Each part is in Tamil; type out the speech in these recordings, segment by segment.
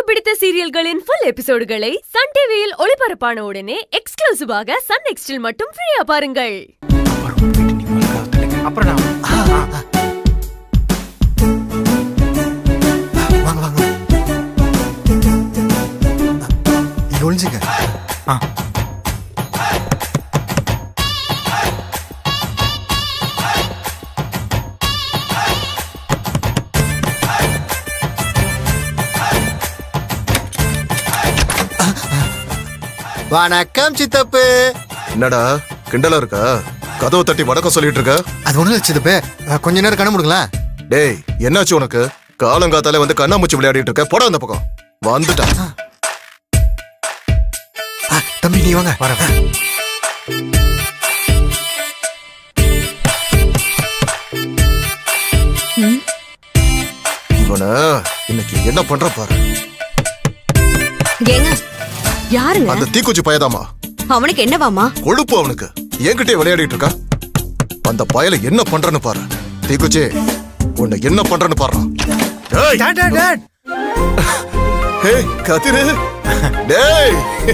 பிடித்த சீரியல்களின் ஃபுல் எபிசோடுகளை சன் டிவியில் ஒளிபரப்பான உடனே எக்ஸ்க்ளூசிவாக சன் நெக்ஸ்டில் மட்டும் ஃப்ரீயா பாருங்கள் அப்புறம் நான் வாங்க வாங்க இங்க ஒளிஞ்சுங்க ஆ. வணக்கம் சித்தப்பு என்னடா கிண்டலா இருக்கா கதவை தட்டி வணக்கம் சொல்லிட்டு இருக்க அது ஒண்ணு சித்தப்பு அஹ், கொஞ்ச நேரம் கண்ண முடுங்களேன் டேய் என்னாச்சு உனக்கு காலங்காத்தால வந்து கண்ணாமூச்சி விளையாடிட்டு இருக்க போடா அந்த பக்கம் வந்துட்டான் தம்பி நீ வாங்க வரேன் இவன இன்னைக்கு என்ன பண்ற பாரு ஏங்க யாருங்க அந்த தீக்குச்சி பயதாமா அவனுக்கு என்னவாமா கொழுப்பு அவனுக்கு என்கிட்டயே விளையாடிட்டு இருக்கா அந்த பயல என்ன பண்றன்னு பாரு தீக்குச்சி உன்னை என்ன பண்றன்னு பாரு டேய் டாட் டாட் டாட் ஹேய் கதிரு டேய்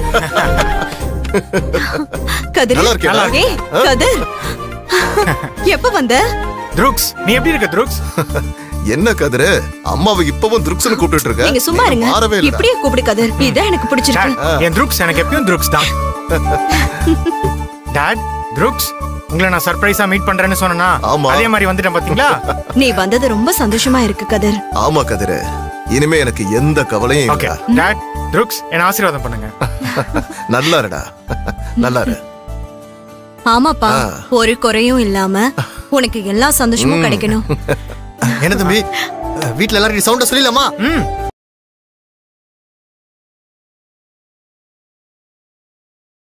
கதிர் நல்லா இருக்கியா? ஏய் கதிர் எப்ப வந்த த்ருக்ஸ் நீ எப்படி இருக்க த்ருக்ஸ் என்ன கதிரு அம்மாவை இப்பவும் துருக்ஸ்னு கூப்பிட்டு இருக்க நீங்க சும்மா இருங்க மாறவே இல்ல இப்படியே கூப்பிடு கதிர் இதான் எனக்கு பிடிச்சிருக்கு டாட் என் த்ருக்ஸ் எனக்கு எப்பயும் த்ருக்ஸ் தான் டாட் த்ருக்ஸ் உங்களை நான் சர்ப்ரைஸா மீட் பண்றேன்னு சொன்னா ஆமா. அதே மாதிரி வந்துட்டேன் பாத்தீங்களா நீ வந்தது ரொம்ப சந்தோஷமா இருக்கு கதிர் ஆமா கதிரு இனிமே எனக்கு எந்த கவலையும் ஓகே இல்ல டாட் த்ருக்ஸ் என்ன ஆசீர்வாதம் பண்ணுங்க நல்லா இருடா நல்லா இரு ஆமாப்பா ஒரு குறையும் இல்லாம உனக்கு எல்லா சந்தோஷமும் கிடைக்கணும் என்ன தம்பி அஹ், வீட்ல எல்லாரும் சவுண்ட சொல்லிடலாமா ம்